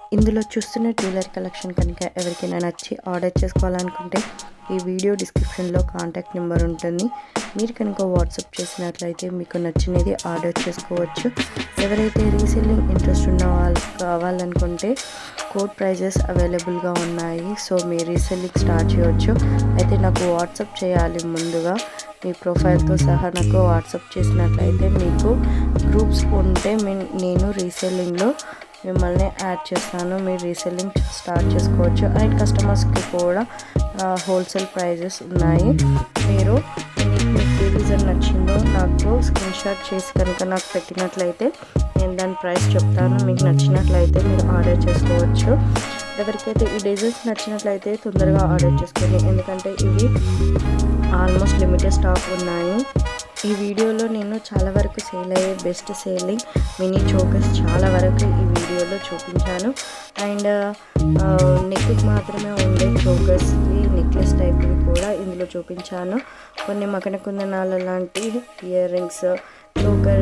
ఇందులో చూస్తున్న jewellery collection కనుక ఎవరికైనా నచ్చి ఆర్డర్ చేసుకోవాలనుకుంటే ఈ వీడియో డిస్క్రిప్షన్లో కాంటాక్ట్ నెంబర్ ఉంటుంది మీరు కనుక వాట్సాప్ చేసినట్లయితే మీకు నచ్చినది ఆర్డర్ చేసుకోవచ్చు ఎవరైతే రీసెల్లింగ్ ఇంట్రెస్ట్ ఉన్న వాళ్ళు కావాలనుకుంటే కోడ్ ప్రైజెస్ అవైలబుల్గా ఉన్నాయి సో మీరు రీసెల్లింగ్ స్టార్ట్ చేయవచ్చు అయితే నాకు వాట్సాప్ చేయాలి ముందుగా మీ ప్రొఫైల్తో సహా నాకు వాట్సాప్ చేసినట్లయితే మీకు గ్రూప్స్ ఉంటే నేను రీసెల్లింగ్లో మిమ్మల్ని యాడ్ చేస్తాను మీరు రీసెల్లింగ్ స్టార్ట్ చేసుకోవచ్చు అండ్ కస్టమర్స్కి కూడా హోల్సేల్ ప్రైజెస్ ఉన్నాయి మీరు మీకు ఏ డిజైన్ నచ్చిందో నాకు స్క్రీన్ షాట్ చేసి కనుక నాకు పెట్టినట్లయితే నేను దాని ప్రైస్ చెప్తాను మీకు నచ్చినట్లయితే మీరు ఆర్డర్ చేసుకోవచ్చు ఎవరికైతే ఈ డిజైన్స్ నచ్చినట్లయితే తొందరగా ఆర్డర్ చేసుకోండి ఎందుకంటే ఇవి ఆల్మోస్ట్ లిమిటెడ్ స్టాక్ ఉన్నాయి ఈ వీడియోలో నేను చాలా వరకు సేల్ అయ్యే బెస్ట్ సేలింగ్ మినీ చోకర్స్ చాలా వరకు ఈ వీడియోలో చూపించాను అండ్ నెక్కి మాత్రమే ఉండే చోకర్స్కి నెక్లెస్ టైప్వి కూడా ఇందులో చూపించాను కొన్ని మకన కుందనాల లాంటి ear rings choker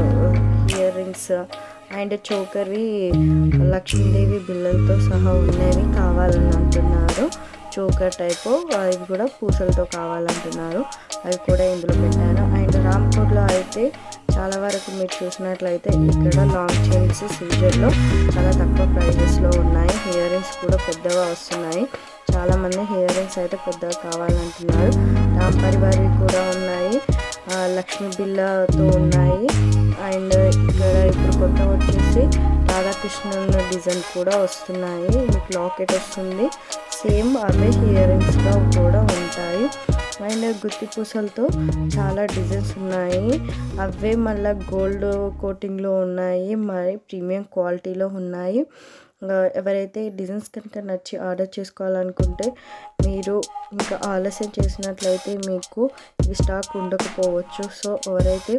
ear rings and చోకర్వి లక్ష్మీదేవి బిల్లలతో సహా ఉన్నవి కావాలని అంటున్నారు చోకర్ టైపు అవి కూడా పూసలతో కావాలంటున్నారు అవి కూడా ఇందులో పెట్టాను అండ్ రామ్కోట్లో అయితే చాలా వరకు మీరు చూసినట్లయితే ఇక్కడ లాంగ్ చైన్స్ సీజన్లో చాలా తక్కువ ప్రైజెస్లో ఉన్నాయి ఇయర్ రింగ్స్ కూడా పెద్దగా వస్తున్నాయి చాలామంది ఇయర్ రింగ్స్ అయితే పెద్దగా కావాలంటున్నారు రామ్ పరివారి కూడా ఉన్నాయి లక్ష్మీ బిల్లతో ఉన్నాయి అండ్ ఇక్కడ ఇప్పుడు కొత్త వచ్చేసి రాధాకృష్ణన్ డిజైన్ కూడా వస్తున్నాయి మీకు లాకెట్ వస్తుంది సేమ్ అవే ఇయర్ రింగ్స్గా కూడా ఉంటాయి అండ్ గుత్తి పూసలతో చాలా డిజైన్స్ ఉన్నాయి అవే మళ్ళీ గోల్డ్ కోటింగ్లో ఉన్నాయి మరి ప్రీమియం క్వాలిటీలో ఉన్నాయి ఎవరైతే డిజైన్స్ కనుక నచ్చి ఆర్డర్ చేసుకోవాలనుకుంటే మీరు ఇంకా ఆలస్యం చేసినట్లయితే మీకు ఇవి స్టాక్ ఉండకపోవచ్చు సో ఎవరైతే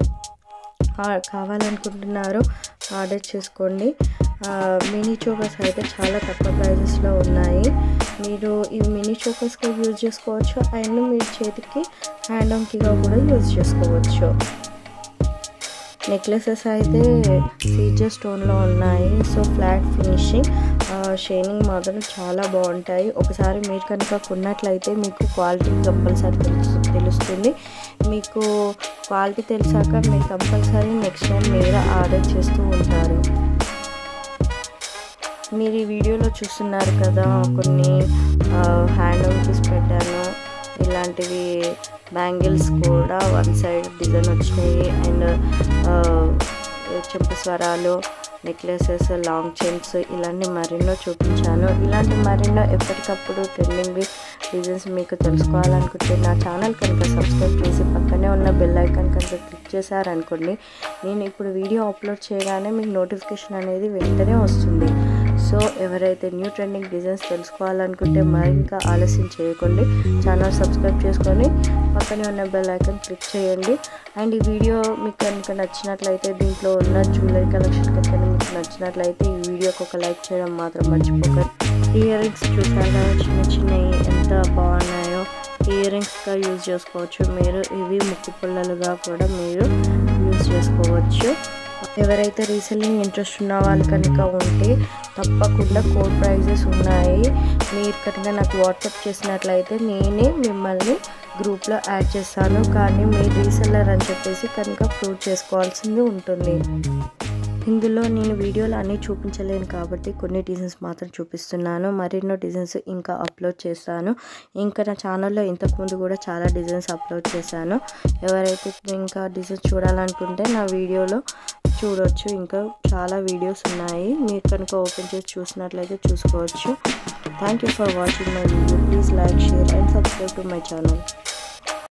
కావాలనుకుంటున్నారో ఆర్డర్ చేసుకోండి మినీ చోకర్స్ అయితే చాలా తక్కువ ప్రైజెస్లో ఉన్నాయి మీరు ఈ మినీ చోకర్స్గా యూజ్ చేసుకోవచ్చు అండ్ మీ చేతికి హ్యాండ్ ఆన్కిగా కూడా యూజ్ చేసుకోవచ్చు నెక్లెసెస్ అయితే సీజర్ స్టోన్లో ఉన్నాయి సో ఫ్లాట్ ఫినిషింగ్ షైనింగ్ మాత్రం చాలా బాగుంటాయి ఒకసారి మీరు కనుక కొన్నట్లయితే మీకు క్వాలిటీ కంపల్సరీ తెలుసు తెలుస్తుంది మీకు క్వాలిటీ తెలిసాక మీరు కంపల్సరీ నెక్స్ట్ టైం మీరే ఆర్డర్ చేస్తూ ఉంటారు మీరు ఈ వీడియోలో చూస్తున్నారు కదా కొన్ని హ్యాండ్ తీసి పెట్టాను ఇలాంటివి బ్యాంగిల్స్ కూడా వన్ సైడ్ డిజైన్ వచ్చినాయి అండ్ చెంపస్వరాలు నెక్లెసెస్ లాంగ్ చైన్స్ ఇలాంటి మరెన్నో చూపించాను ఇలాంటి మరెన్నో ఎప్పటికప్పుడు ట్రెండింగ్ డిజైన్స్ మీకు తెలుసుకోవాలనుకుంటే నా ఛానల్ కనుక సబ్స్క్రైబ్ చేసి పక్కనే ఉన్న బెల్ ఐకాన్ కనుక క్లిక్ చేశారనుకోండి నేను ఇప్పుడు వీడియో అప్లోడ్ చేయగానే మీకు నోటిఫికేషన్ అనేది వెంటనే వస్తుంది సో ఎవరైతే న్యూ ట్రెండింగ్ డిజైన్స్ తెలుసుకోవాలనుకుంటే మరింకా ఆలస్యం చేయకండి ఛానల్ సబ్స్క్రైబ్ చేసుకొని పక్కనే ఉన్న బెల్ ఐకాన్ క్లిక్ చేయండి అండ్ ఈ వీడియో మీకు కనుక నచ్చినట్లయితే దీంట్లో ఉన్న జ్యువెలరీ కలెక్షన్ కనుక మీకు నచ్చినట్లయితే ఈ వీడియోకి ఒక లైక్ చేయడం మాత్రం మర్చిపోకండి ఇయర్ రింగ్స్ చూసారు కదా చిన్న చిన్నవి ఎంత బాగున్నాయో ఇయర్ రింగ్స్గా యూజ్ చేసుకోవచ్చు మీరు ఇవి ముక్కు పుల్లలుగా కూడా మీరు యూజ్ చేసుకోవచ్చు ఎవరైతే రీసెల్లింగ్ ఇంట్రెస్ట్ ఉన్న వాళ్ళు కనుక ఉంటే తప్పకుండా కోడ్ ప్రైజెస్ ఉన్నాయి మీరు కనుక నాకు వాట్సాప్ చేసినట్లయితే నేనే మిమ్మల్ని గ్రూప్లో యాడ్ చేస్తాను కానీ మీరు రీసెల్లర్ అని చెప్పేసి కనుక ప్రూవ్ చేసుకోవాల్సింది ఉంటుంది ఇందులో నేను వీడియోలు అన్నీ చూపించలేను కాబట్టి కొన్ని డిజైన్స్ మాత్రం చూపిస్తున్నాను మరెన్నో డిజైన్స్ ఇంకా అప్లోడ్ చేస్తాను ఇంకా నా ఛానల్లో ఇంతకుముందు కూడా చాలా డిజైన్స్ అప్లోడ్ చేశాను ఎవరైతే ఇంకా డిజైన్స్ చూడాలనుకుంటే నా వీడియోలో చూడవచ్చు ఇంకా చాలా వీడియోస్ ఉన్నాయి మీరు కనుక ఓపెన్ చేసి చూసినట్లయితే చూసుకోవచ్చు thank you for watching my video please like share and subscribe to my channel